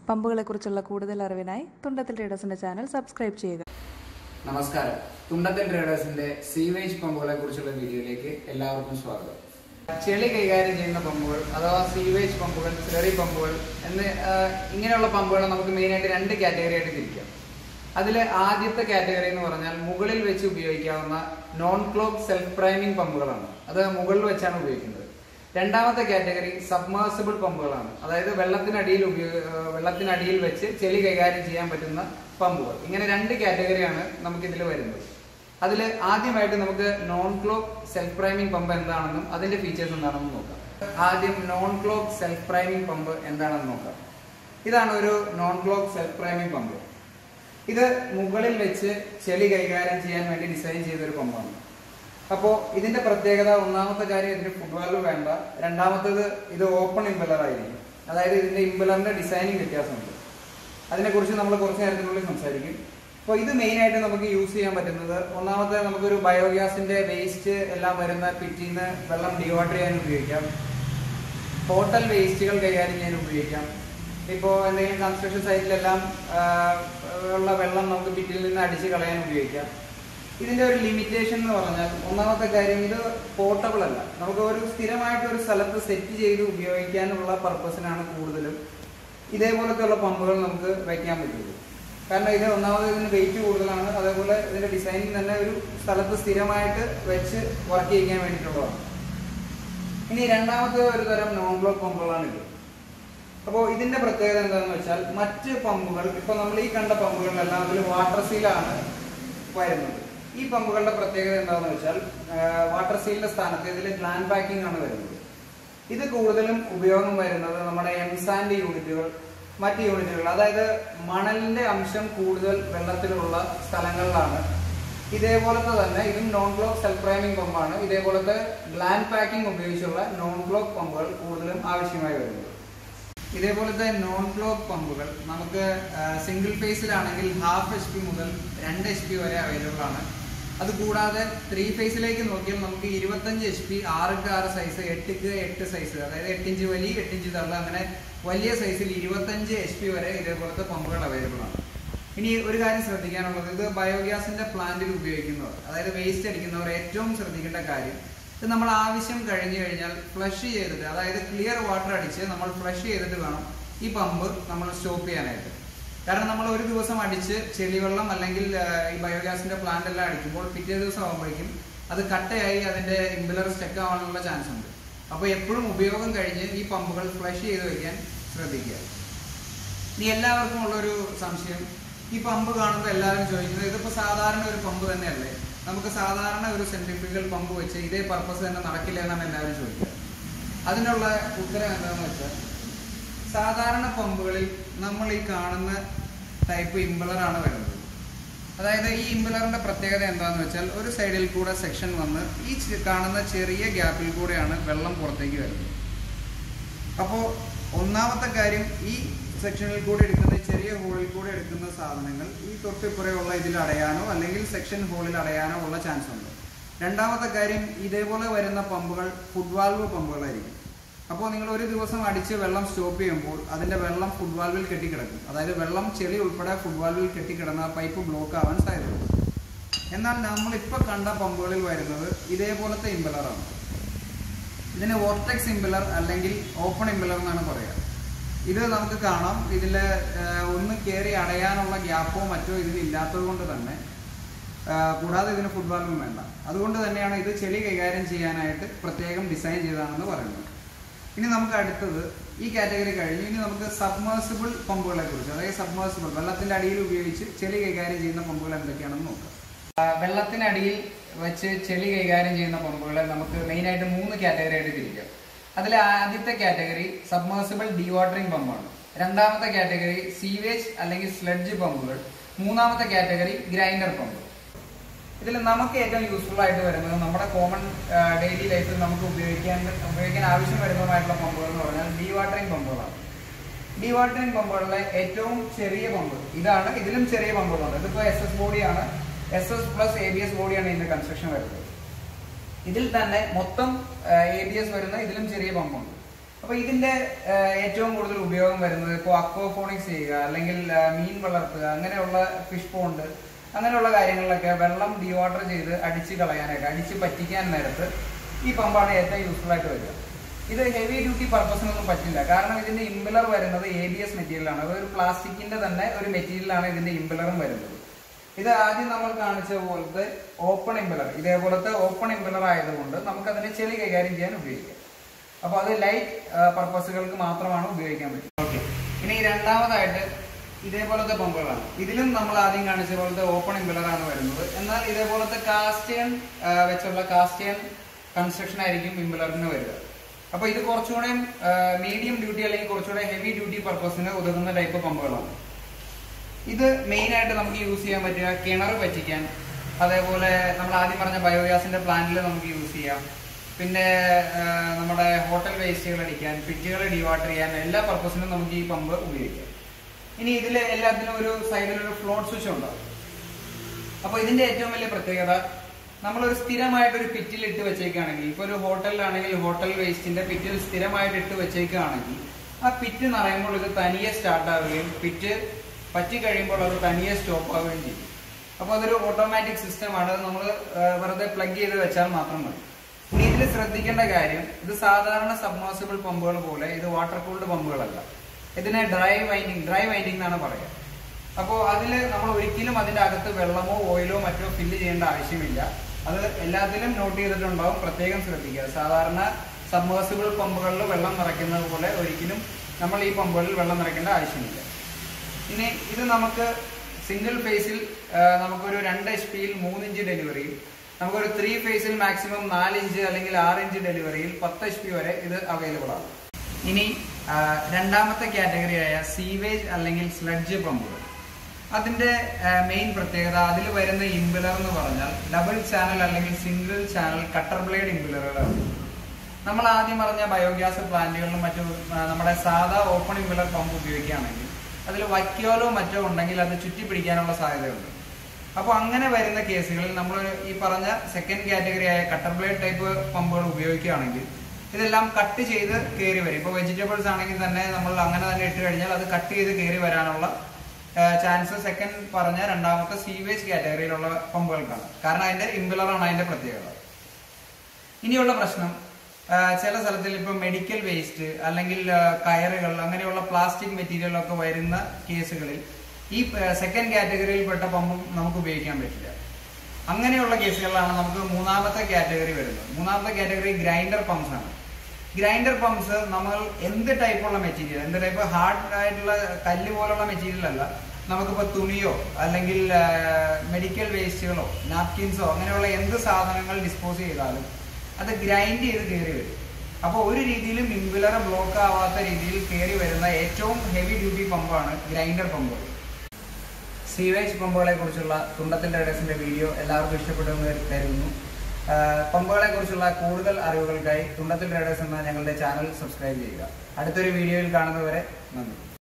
പമ്പുകളെക്കുറിച്ചുള്ള കൂടുതൽ അറിവിനായി തുണ്ടത്തിൽ ട്രേഡേഴ്സിന്റെ channel subscribe ചെയ്യുക നമസ്കാരം തുണ്ടത്തൻ ട്രേഡേഴ്സിന്റെ സീവേജ് പമ്പുകളെ കുറിച്ചുള്ള വീഡിയോയിലേക്ക് എല്ലാവർക്കും സ്വാഗതം ചെളി കൈകാര്യം ചെയ്യുന്ന പമ്പുകൾ അഥവാ സീവേജ് പമ്പുകൾ സ്ലറി പമ്പുകൾ എന്ന് ആ, ഇങ്ങനെയുള്ള പമ്പുകൾ നമുക്ക് മെയിനായിട്ട് രണ്ട് കാറ്റഗറി ആയിട്ട് തിരിക്കാം അതിൽ ആദ്യത്തെ കാറ്റഗറി എന്ന് പറഞ്ഞാൽ മുകളിൽ വെച്ച് ഉപയോഗിക്കാവുന്ന നോൺ ക്ലോക്ക് സെൽഫ് പ്രൈമിംഗ് പമ്പുകളാണ് അത് മുകളിൽ വെച്ചാണ് ഉപയോഗിക്കുന്നത് രണ്ടാമത്തെ കാറ്റഗറി സബ്മേഴ്സിബിൾ പമ്പുകളാണ് അതായത് വെള്ളത്തിനടിയിൽ ഉപയോഗ ആ, വെള്ളത്തിനടിയിൽ വെച്ച് ചെളി കൈകാര്യം ചെയ്യാൻ പറ്റുന്ന പമ്പുകൾ ഇങ്ങനെ രണ്ട് കാറ്റഗറിയാണ് നമുക്ക് ഇതിൽ വരുന്നത് അതിൽ ആദ്യമായിട്ട് നമുക്ക് non clog self priming pump എന്താണെന്നും അതിന്റെ ഫീച്ചേഴ്സ് എന്താണെന്നും നോക്കാം ആദ്യം non clog self priming pump എന്താണെന്ന് നോക്കാം ഇതാണ് ഒരു non clog self priming pump ഇത് മുകളിൽ വെച്ച് ചെളി കൈകാര്യം ചെയ്യാൻ വേണ്ടി ഡിസൈൻ ചെയ്ത ഒരു പമ്പാണ് അപ്പോൾ ഇതിന്റെ പ്രത്യേകത ഒന്നാമത്തെ കാര്യം ഇതിന് ഫുഡ് വാൽവ് വേണ്ട രണ്ടാമത്തേത് ഇത് ഓപ്പൺ ഇമ്പലർ ആയിരിക്കും അതായത് ഇതിന്റെ ഇമ്പലറിന്റെ ഡിസൈനിങ് വ്യത്യാസമുണ്ട് അതിനെക്കുറിച്ച് നമ്മൾ കുറച്ച് നേരത്തിനുള്ളിൽ സംസാരിക്കും അപ്പോൾ ഇത് മെയിൻ ആയിട്ട് നമുക്ക് യൂസ് ചെയ്യാൻ പറ്റുന്നത് ഒന്നാമത്തെ നമുക്കൊരു ബയോഗ്യാസിന്റെ വേസ്റ്റ് എല്ലാം വരുന്ന പിറ്റിൽ നിന്ന് വെള്ളം ഡിവാട്ടർ ചെയ്യാൻ ഉപയോഗിക്കാം ഹോട്ടൽ വേസ്റ്റുകൾ കൈകാര്യം ചെയ്യാൻ ഉപയോഗിക്കാം ഇപ്പോൾ എന്തെങ്കിലും കൺസ്ട്രക്ഷൻ സൈറ്റിലെല്ലാം ആ, ഉള്ള വെള്ളം നമുക്ക് പിറ്റിൽ നിന്ന് അടിച്ച് കളയാൻ ഉപയോഗിക്കാം ഇതിന്റെ ഒരു ലിമിറ്റേഷൻ എന്ന് പറഞ്ഞാൽ ഒന്നാമത്തെ കാര്യം ഇത് പോർട്ടബിൾ അല്ല നമുക്ക് ഒരു സ്ഥിരമായിട്ട് ഒരു സ്ഥലത്ത് സെറ്റ് ചെയ്ത് ഉപയോഗിക്കാനുള്ള പർപ്പസിനാണ് കൂടുതലും ഇതേപോലത്തെ ഉള്ള പമ്പുകൾ നമുക്ക് വയ്ക്കാൻ പറ്റുള്ളൂ കാരണം ഇത് ഒന്നാമത് ഇതിന് വെയിറ്റ് കൂടുതലാണ് അതേപോലെ ഇതിന്റെ ഡിസൈനിങ് തന്നെ ഒരു സ്ഥലത്ത് സ്ഥിരമായിട്ട് വെച്ച് വർക്ക് ചെയ്യിക്കാൻ വേണ്ടിയിട്ടുള്ളതാണ് ഇനി രണ്ടാമത്തെ ഒരു തരം നോൺ ബ്ലോക്ക് പമ്പുകളാണ് ഇത് അപ്പോൾ ഇതിന്റെ പ്രത്യേകത എന്താണെന്ന് വെച്ചാൽ മറ്റ് പമ്പുകൾ ഇപ്പൊ നമ്മൾ ഈ കണ്ട പമ്പുകളിലെല്ലാം അതിൽ വാട്ടർ സീലാണ് വരുന്നത് ഈ പമ്പുകളുടെ പ്രത്യേകത എന്താണെന്ന് വെച്ചാൽ വാട്ടർ സീലിന്റെ സ്ഥാനത്ത് ഇതിൽ ഗ്ലാൻഡ് പാക്കിംഗ് ആണ് വരുന്നത് ഇത് കൂടുതലും ഉപയോഗം വരുന്നത് നമ്മുടെ എംസാൻഡ് യൂണിറ്റുകൾ മറ്റ് യൂണിറ്റുകൾ അതായത് മണലിന്റെ അംശം കൂടുതൽ വെള്ളത്തിലുള്ള സ്ഥലങ്ങളിലാണ് ഇതേപോലത്തെ തന്നെ ഇതും നോൺ ബ്ലോക്ക് സെൽഫ് പ്രൈമിംഗ് പമ്പാണ് ഇതേപോലത്തെ ഗ്ലാൻഡ് പാക്കിംഗ് ഉപയോഗിച്ചുള്ള നോൺ ബ്ലോക്ക് പമ്പുകൾ കൂടുതലും ആവശ്യമായി വരുന്നത് ഇതേപോലത്തെ നോൺ ബ്ലോക്ക് പമ്പുകൾ നമുക്ക് സിംഗിൾ ഫേസിലാണെങ്കിൽ ഹാഫ് എച്ച് പി മുതൽ രണ്ട് എച്ച് പി വരെ അവൈലബിൾ ആണ് അത് കൂടാതെ ത്രീ ഫേസിലേക്ക് നോക്കിയാൽ നമുക്ക് ഇരുപത്തഞ്ച് എച്ച് പി ആറുക്ക് ആറ് സൈസ് എട്ടുക്ക് എട്ട് സൈസ് അതായത് എട്ടിഞ്ച് വലിയ എട്ടിഞ്ച് തള്ള അങ്ങനെ വലിയ സൈസിൽ ഇരുപത്തഞ്ച് എച്ച് പി വരെ ഇതേപോലത്തെ പമ്പുകൾ അവൈലബിൾ ആണ് ഇനി ഒരു കാര്യം ശ്രദ്ധിക്കാനുള്ളത് ഇത് ബയോഗ്യാസിന്റെ പ്ലാന്റിൽ ഉപയോഗിക്കുന്നവർ അതായത് വേസ്റ്റ് അടിക്കുന്നവർ ഏറ്റവും ശ്രദ്ധിക്കേണ്ട കാര്യം ഇത് നമ്മൾ ആവശ്യം കഴിഞ്ഞു കഴിഞ്ഞാൽ ഫ്ലഷ് ചെയ്തിട്ട് അതായത് ക്ലിയർ വാട്ടർ അടിച്ച് നമ്മൾ ഫ്ലഷ് ചെയ്തിട്ട് വേണം ഈ പമ്പ് നമ്മൾ സ്റ്റോപ്പ് ചെയ്യാനായിട്ട് കാരണം നമ്മൾ ഒരു ദിവസം അടിച്ച് ചെളിവെള്ളം അല്ലെങ്കിൽ ആ, ഈ ബയോഗ്യാസിന്റെ പ്ലാന്റ് എല്ലാം അടിക്കുമ്പോൾ പിറ്റേ ദിവസം ആകുമ്പോഴേക്കും അത് കട്ടയായി അതിന്റെ ഇമ്പലർ സ്റ്റക്ക് ആവാനുള്ള ചാൻസ് ഉണ്ട് അപ്പോൾ എപ്പോഴും ഉപയോഗം കഴിഞ്ഞ് ഈ പമ്പുകൾ ഫ്ലഷ് ചെയ്ത് വെക്കാൻ ശ്രദ്ധിക്കുക ഇനി എല്ലാവർക്കും ഉള്ളൊരു സംശയം ഈ പമ്പ് കാണുമ്പോൾ എല്ലാവരും ചോദിക്കുന്നത് ഇതിപ്പോൾ സാധാരണ ഒരു പമ്പ് തന്നെയല്ലേ നമുക്ക് സാധാരണ ഒരു സെൻട്രിഫ്യൂഗൽ പമ്പ് വെച്ച് ഇതേ പർപ്പസ് തന്നെ നടക്കില്ല എന്നാണ് എല്ലാവരും ചോദിക്കുക അതിനുള്ള ഉത്തരം എന്താണെന്ന് വെച്ചാൽ സാധാരണ പമ്പുകളിൽ നമ്മൾ ഈ കാണുന്ന ടൈപ്പ് ഇമ്പളറാണ് വരുന്നത് അതായത് ഈ ഇമ്പലറിന്റെ പ്രത്യേകത എന്താണെന്ന് വെച്ചാൽ ഒരു സൈഡിൽ കൂടെ സെക്ഷൻ വന്ന് ഈ ചെ- കാണുന്ന ചെറിയ ഗ്യാപ്പിൽ കൂടെയാണ് വെള്ളം പുറത്തേക്ക് വരുന്നത് അപ്പോൾ ഒന്നാമത്തെ കാര്യം ഈ സെക്ഷനിൽ കൂടെ എടുക്കുന്ന ഈ ചെറിയ ഹോളിൽ കൂടെ എടുക്കുന്ന സാധനങ്ങൾ ഈ തൊട്ടിപ്പുറയുള്ള ഇതിൽ അടയാനോ അല്ലെങ്കിൽ സെക്ഷൻ ഹോളിൽ അടയാനോ ഉള്ള ചാൻസ് ഉണ്ട് രണ്ടാമത്തെ കാര്യം ഇതേപോലെ വരുന്ന പമ്പുകൾ ഫുഡ് വാൽവ് പമ്പുകളായിരിക്കും അപ്പോൾ നിങ്ങൾ ഒരു ദിവസം അടിച്ച് വെള്ളം സ്റ്റോപ്പ് ചെയ്യുമ്പോൾ അതിന്റെ വെള്ളം ഫുഡ് വാൽവിൽ കെട്ടിക്കിടക്കും അതായത് വെള്ളം ചെളി ഉൾപ്പെടെ ഫുഡ് വാൽവിൽ കെട്ടിക്കിടന്ന പൈപ്പ് ബ്ലോക്ക് ആവാൻ സാധ്യതയുണ്ട് എന്നാൽ നമ്മളിപ്പോൾ കണ്ട പമ്പുകളിൽ വരുന്നത് ഇതേപോലത്തെ ഇമ്പലറാണ് ഇതിന് വോർട്ടെക്സ് ഇമ്പലർ അല്ലെങ്കിൽ ഓപ്പൺ ഇമ്പലർ എന്നാണ് പറയുക ഇത് നമുക്ക് കാണാം ഇതിൽ ഒന്ന് കയറി അടയാനുള്ള ഗ്യാപ്പോ മറ്റോ ഇതിന് ഇല്ലാത്തത് കൊണ്ട് തന്നെ ആ, കൂടാതെ ഇതിന് ഫുഡ് വാൽവും വേണ്ട അതുകൊണ്ട് തന്നെയാണ് ഇത് ചെളി കൈകാര്യം ചെയ്യാനായിട്ട് പ്രത്യേകം ഡിസൈൻ ചെയ്തതാണെന്ന് പറയുന്നത് ഇനി നമുക്ക് അടുത്തത് ഈ കാറ്റഗറി കഴിഞ്ഞ് ഇനി നമുക്ക് സബ്മേഴ്സിബിൾ പമ്പുകളെ കുറിച്ച് അതായത് സബ്മേഴ്സിബിൾ വെള്ളത്തിന്റെ അടിയിൽ ഉപയോഗിച്ച് ചെളി കൈകാര്യം ചെയ്യുന്ന പമ്പുകൾ എന്തൊക്കെയാണെന്ന് നോക്കാം ആ, വെള്ളത്തിനടിയിൽ വെച്ച് ചെളി കൈകാര്യം ചെയ്യുന്ന പമ്പുകളെ നമുക്ക് മെയിനായിട്ട് മൂന്ന് കാറ്റഗറി ആയിട്ട് തിരിക്കാം അതിൽ ആദ്യത്തെ കാറ്റഗറി സബ്മേഴ്സിബിൾ ഡീവാട്ടറിംഗ് പമ്പാണ് രണ്ടാമത്തെ കാറ്റഗറി സീവേജ് അല്ലെങ്കിൽ സ്ലഡ്ജ് പമ്പുകൾ മൂന്നാമത്തെ കാറ്റഗറി ഗ്രൈൻഡർ പമ്പ് ഇതിൽ നമുക്ക് ഏറ്റവും യൂസ്ഫുൾ ആയിട്ട് വരുന്നത് നമ്മുടെ കോമൺ ഡെയിലി ലൈഫിൽ നമുക്ക് ഉപയോഗിക്കാൻ ഉപയോഗിക്കാൻ ആവശ്യം വരുന്നതുമായിട്ടുള്ള പമ്പുകൾ എന്ന് പറഞ്ഞാൽ ഡീവാട്ടറിംഗ് പമ്പുകളാണ് ഡീവാട്ടറിംഗ് പമ്പുകളിലെ ഏറ്റവും ചെറിയ പമ്പ് ഇതാണ് ഇതിലും ചെറിയ പമ്പുകളുണ്ട് ഇതിപ്പോൾ എസ് എസ് ബോഡിയാണ് S S plus A B S ബോഡിയാണ് ഇതിന്റെ കൺസ്ട്രക്ഷൻ വരുന്നത് ഇതിൽ തന്നെ മൊത്തം എ ബി എസ് വരുന്ന ഇതിലും ചെറിയ പമ്പുണ്ട് അപ്പൊ ഇതിന്റെ ആ, ഏറ്റവും കൂടുതൽ ഉപയോഗം വരുന്നത് ഇപ്പോൾ അക്വോഫോണിക്സ് ചെയ്യുക അല്ലെങ്കിൽ ആ, മീൻ വളർത്തുക അങ്ങനെയുള്ള ഫിഷ് പോണ്ട് അങ്ങനെയുള്ള കാര്യങ്ങളിലൊക്കെ വെള്ളം ഡിവാട്ടർ ചെയ്ത് അടിച്ച് കളയാനൊക്കെ അടിച്ച് പറ്റിക്കാൻ നേരത്ത് ഈ പമ്പാണ് ഏറ്റവും യൂസ്ഫുൾ ആയിട്ട് വരിക ഇത് ഹെവി ഡ്യൂട്ടി പർപ്പസിനൊന്നും പറ്റില്ല കാരണം ഇതിന്റെ ഇംബിലർ വരുന്നത് എ ബി എസ് മെറ്റീരിയലാണ് അതൊരു പ്ലാസ്റ്റിക്കിന്റെ തന്നെ ഒരു മെറ്റീരിയലാണ് ഇതിന്റെ ഇംബിലറും വരുന്നത് ഇത് ആദ്യം നമ്മൾ കാണിച്ച പോലത്തെ ഓപ്പൺ ഇംബിലർ ഇതേപോലത്തെ ഓപ്പൺ ഇംബിലർ ആയതുകൊണ്ട് നമുക്ക് അതിനെ ചെളി കൈകാര്യം ചെയ്യാൻ ഉപയോഗിക്കാം അപ്പൊ അത് ലൈറ്റ് പർപ്പസുകൾക്ക് മാത്രമാണ് ഉപയോഗിക്കാൻ പറ്റും ഓക്കെ ഇനി രണ്ടാമതായിട്ട് ഇതേപോലത്തെ പമ്പുകളാണ് ഇതിലും നമ്മൾ ആദ്യം കാണിച്ച പോലത്തെ ഓപ്പൺ ഇംബിലർ ആണ് വരുന്നത് എന്നാൽ ഇതേപോലത്തെ കാസ്റ്റേൺ വെച്ചുള്ള കാസ്റ്റേൺ കൺസ്ട്രക്ഷൻ ആയിരിക്കും ഇംബിലറിന് വരിക അപ്പൊ ഇത് കുറച്ചുകൂടെ മീഡിയം ഡ്യൂട്ടി അല്ലെങ്കിൽ കുറച്ചുകൂടെ ഹെവി ഡ്യൂട്ടി പർപ്പസിന് ഉതകുന്ന ടൈപ്പ് പമ്പുകളാണ് ഇത് മെയിൻ ആയിട്ട് നമുക്ക് യൂസ് ചെയ്യാൻ പറ്റുക കിണർ പറ്റിക്കാൻ അതേപോലെ നമ്മൾ ആദ്യം പറഞ്ഞ ബയോഗ്യാസിന്റെ പ്ലാന്റിൽ നമുക്ക് യൂസ് ചെയ്യാം പിന്നെ ആ, നമ്മുടെ ഹോട്ടൽ വേസ്റ്റുകൾ അടിക്കാൻ പിറ്റുകൾ ഡിവാട്ടർ ചെയ്യാൻ എല്ലാ പർപ്പസിനും നമുക്ക് ഈ പമ്പ് ഉപയോഗിക്കാം ഇനി ഇതിൽ എല്ലാത്തിനും ഒരു സൈഡിൽ ഒരു ഫ്ലോട്ട് സ്വിച്ച് ഉണ്ടാവും അപ്പൊ ഇതിന്റെ ഏറ്റവും വലിയ പ്രത്യേകത നമ്മളൊരു സ്ഥിരമായിട്ട് ഒരു പിറ്റിൽ ഇട്ട് വെച്ചേക്കുകയാണെങ്കിൽ ഇപ്പൊ ഒരു ഹോട്ടലിലാണെങ്കിൽ ഹോട്ടൽ വേസ്റ്റിന്റെ പിറ്റിൽ സ്ഥിരമായിട്ട് ഇട്ട് വെച്ചേക്കുകയാണെങ്കിൽ ആ പിറ്റ് നിറയുമ്പോൾ ഇത് തനിയെ സ്റ്റാർട്ട് ആവുകയും പിറ്റ് പറ്റി കഴിയുമ്പോൾ അത് തനിയെ സ്റ്റോപ്പ് ആവുകയും ചെയ്യും അപ്പോൾ അതൊരു ഓട്ടോമാറ്റിക് സിസ്റ്റമാണ് നമ്മൾ വെറുതെ പ്ലഗ് ചെയ്ത് വെച്ചാൽ മാത്രം മതി ഇനി ഇതിൽ ശ്രദ്ധിക്കേണ്ട കാര്യം ഇത് സാധാരണ സബ്മേഴ്സിബിൾ പമ്പുകൾ പോലെ ഇത് വാട്ടർ കൂൾഡ് പമ്പുകളല്ല ഇതിനെ ഡ്രൈ വൈൻഡിങ് ഡ്രൈ വൈൻഡിങ് എന്നാണ് പറയുക അപ്പോൾ അതിൽ നമ്മൾ ഒരിക്കലും അതിന്റെ അകത്ത് വെള്ളമോ ഓയിലോ മറ്റോ ഫില്ല് ചെയ്യേണ്ട ആവശ്യമില്ല അത് എല്ലാത്തിലും നോട്ട് ചെയ്തിട്ടുണ്ടാവും പ്രത്യേകം ശ്രദ്ധിക്കുക സാധാരണ സബ്മേഴ്സിബിൾ പമ്പുകളിൽ വെള്ളം നിറയ്ക്കുന്നത് പോലെ ഒരിക്കലും നമ്മൾ ഈ പമ്പുകളിൽ വെള്ളം നിറയ്ക്കേണ്ട ആവശ്യമില്ല ഇനി ഇത് നമുക്ക് സിംഗിൾ ഫേസിൽ നമുക്കൊരു രണ്ട് എച്ച് പിയിൽ മൂന്ന് ഇഞ്ച് ഡെലിവറിയും നമുക്കൊരു ത്രീ ഫേസിൽ മാക്സിമം നാല് ഇഞ്ച് അല്ലെങ്കിൽ ആറ് ഇഞ്ച് ഡെലിവറിയിൽ പത്ത് എച്ച് പി വരെ ഇത് അവൈലബിൾ ആണ് ഇനി ആ, രണ്ടാമത്തെ കാറ്റഗറിയായ സീവേജ് അല്ലെങ്കിൽ സ്ലഡ്ജ് പമ്പുകൾ അതിന്റെ മെയിൻ പ്രത്യേകത അതിൽ വരുന്ന ഇംബിലർ എന്ന് പറഞ്ഞാൽ ഡബിൾ ചാനൽ അല്ലെങ്കിൽ സിംഗിൾ ചാനൽ കട്ടർ ബ്ലേഡ് ഇംബിലറുകളാണ് നമ്മൾ ആദ്യം പറഞ്ഞ ബയോഗ്യാസ് പ്ലാന്റുകളിലും മറ്റും ആ, നമ്മുടെ സാധാ ഓപ്പൺ ഇംബിലർ പമ്പ് ഉപയോഗിക്കുകയാണെങ്കിൽ അതിൽ വൈക്കോലോ മറ്റോ ഉണ്ടെങ്കിൽ അത് ചുറ്റി പിടിക്കാനുള്ള സാധ്യതയുണ്ട് അപ്പോൾ അങ്ങനെ വരുന്ന കേസുകളിൽ നമ്മൾ ഈ പറഞ്ഞ സെക്കൻഡ് കാറ്റഗറി ആയ കട്ടർ ബ്ലേഡ് ടൈപ്പ് പമ്പുകൾ ഉപയോഗിക്കുകയാണെങ്കിൽ ഇതെല്ലാം കട്ട് ചെയ്ത് കയറി വരും ഇപ്പോൾ വെജിറ്റബിൾസ് ആണെങ്കിൽ തന്നെ നമ്മൾ അങ്ങനെ തന്നെ ഇട്ട് കഴിഞ്ഞാൽ അത് കട്ട് ചെയ്ത് കയറി വരാനുള്ള ചാൻസ് സെക്കൻഡ് പറഞ്ഞ രണ്ടാമത്തെ സീവേജ് കാറ്റഗറിയിലുള്ള പമ്പുകൾക്കാണ് കാരണം അതിന്റെ ഇംബിലറാണ് അതിന്റെ പ്രത്യേകത ഇനിയുള്ള പ്രശ്നം ആ, ചില സ്ഥലത്തിൽ ഇപ്പൊ മെഡിക്കൽ വേസ്റ്റ് അല്ലെങ്കിൽ ആ, കയറുകൾ അങ്ങനെയുള്ള പ്ലാസ്റ്റിക് മെറ്റീരിയലൊക്കെ വരുന്ന കേസുകളിൽ ഈ സെക്കൻഡ് കാറ്റഗറിയിൽപ്പെട്ട പമ്പും നമുക്ക് ഉപയോഗിക്കാൻ പറ്റില്ല അങ്ങനെയുള്ള കേസുകളിലാണ് നമുക്ക് മൂന്നാമത്തെ കാറ്റഗറി വരുന്നത് മൂന്നാമത്തെ കാറ്റഗറി ഗ്രൈൻഡർ പമ്പ്സ് ആണ് ഗ്രൈൻഡർ പമ്പ്സ് നമ്മൾ എന്ത് ടൈപ്പുള്ള മെറ്റീരിയൽ എന്ത് ടൈപ്പ് ഹാർഡ് ആയിട്ടുള്ള കല്ല് പോലുള്ള മെറ്റീരിയൽ അല്ല നമുക്കിപ്പോൾ തുണിയോ അല്ലെങ്കിൽ മെഡിക്കൽ വേസ്റ്റുകളോ നാപ്കിൻസോ അങ്ങനെയുള്ള എന്ത് സാധനങ്ങൾ ഡിസ്പോസ് ചെയ്താലും അത് ഗ്രൈൻഡ് ചെയ്ത് കയറി വരും അപ്പോൾ ഒരു രീതിയിലും ഇംബുലർ ബ്ലോക്ക് ആവാത്ത രീതിയിൽ കയറി വരുന്ന ഏറ്റവും ഹെവി ഡ്യൂട്ടി പമ്പാണ് ഗ്രൈൻഡർ പമ്പുകൾ സീവേജ് പമ്പുകളെ കുറിച്ചുള്ള തുണ്ടത്തിൽ റൈഡേഴ്സിന്റെ വീഡിയോ എല്ലാവർക്കും ഇഷ്ടപ്പെടുമെന്ന് കരുതുന്നു പമ്പുകളെ കുറിച്ചുള്ള കൂടുതൽ അറിവുകൾക്കായി തുണ്ടത്തിൽ റൈഡേഴ്സ് എന്ന ഞങ്ങളുടെ ചാനൽ സബ്സ്ക്രൈബ് ചെയ്യുക അടുത്തൊരു വീഡിയോയിൽ കാണുന്നവരെ നന്ദി